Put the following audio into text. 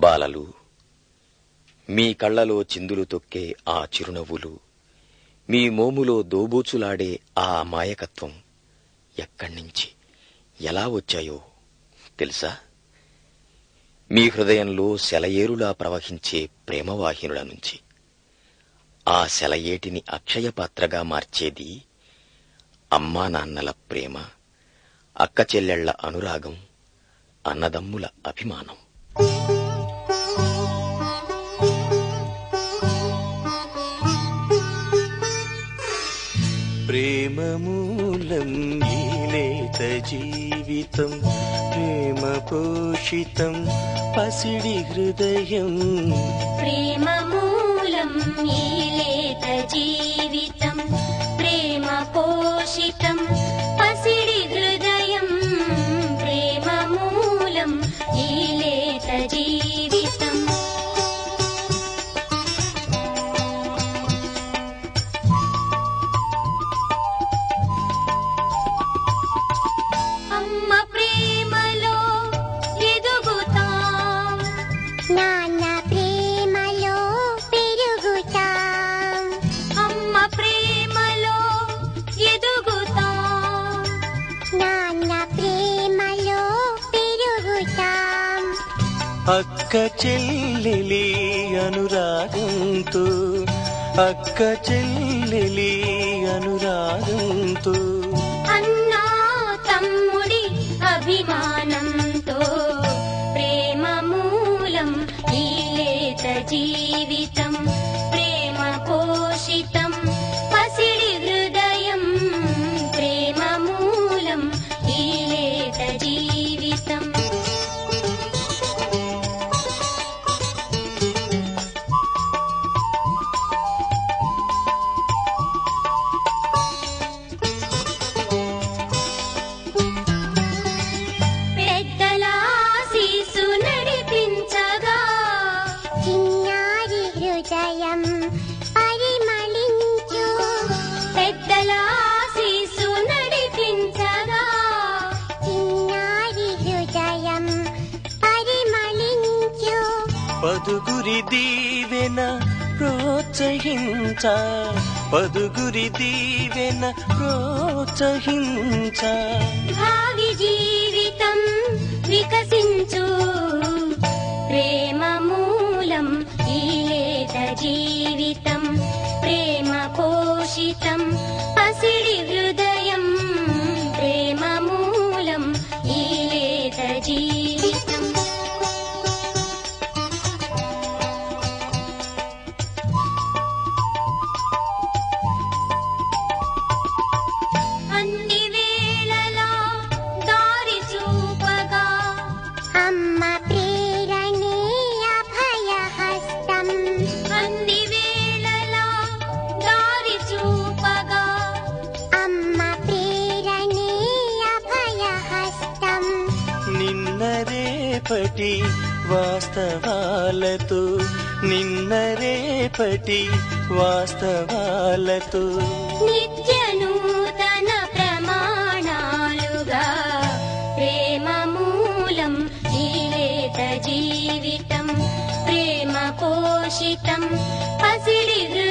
బాలలు మీ కళ్ళలో చిందులు తొక్కే ఆ చిరునవ్వులు మీ మోములో దోబూచులాడే ఆ అమాయకత్వం ఎక్కడ్నించి ఎలా వచ్చాయో తెలుసా మీ హృదయంలో సెలయేరులా ప్రవహించే ప్రేమవాహినుల నుంచి ఆ సెలయేటిని అక్షయపాత్రగా మార్చేది అమ్మా నాన్నల ప్రేమ అక్క చెల్లెళ్ల అనురాగం అన్నదమ్ముల అభిమానం ప్రేమమూలం ఈ లేత జీవితం ప్రేమ పోషితం పసిడి హృదయం ప్రేమ మూలం ఈ లేత జీవితం ప్రేమ పోషితం పసిడి హృదయం ప్రేమ మూలం ఈ లేత జీవితం అమ్మ ప్రేమలో ఎదుగుతాం నాన్న ప్రేమలో పెరుగుతాం అమ్మ ప్రేమలో ఎదుగుతాం నాన్న ప్రేమలో పెరుగుతాం అక్క చెల్లెలి అనురాగంతో అక్క చెల్లెలి అనురాగంతో అన్నా తమ్ముడి అభిమానంతో ప్రేమ మూలం ఈ లేత జీవితం ప్రేమ పోషితం పసిడి హృదయం ప్రేమ మూలం ఈ లేత జీవితం పెద్దల ఆశీసు నడిపించగా చిన్నారి హృదయం పరిమళించు పెద్దల ఆశీసు నడిపించగా చిన్నారి హృదయం పరిమళించు పదుగురి దీవెన ప్రోత్సహించ పదుగురి దీవెన ప్రోత్సహించ భావి జీవితం వికసించు ప్రేమ మూలం ఈ లేత జీవితం ప్రేమ పోషితం పసిడి హృదయం ప్రేమ మూలం ఈ లేత జీవితం అన్ని వేళలా దారి చూపగా అమ్మ ప్రేరణే అభయహస్తం అన్ని వేళలా దారి చూపగా అమ్మ ప్రేరణే అభయహస్తం నిన్న రేపటి వాస్తవాలతో నిన్న రేపటి వాస్తవాలతో నిత్య నూతన ప్రమాణాలుగా ప్రేమ మూలం ఈ లేత జీవితం ప్రేమ పోషితం పసిడి హృదయం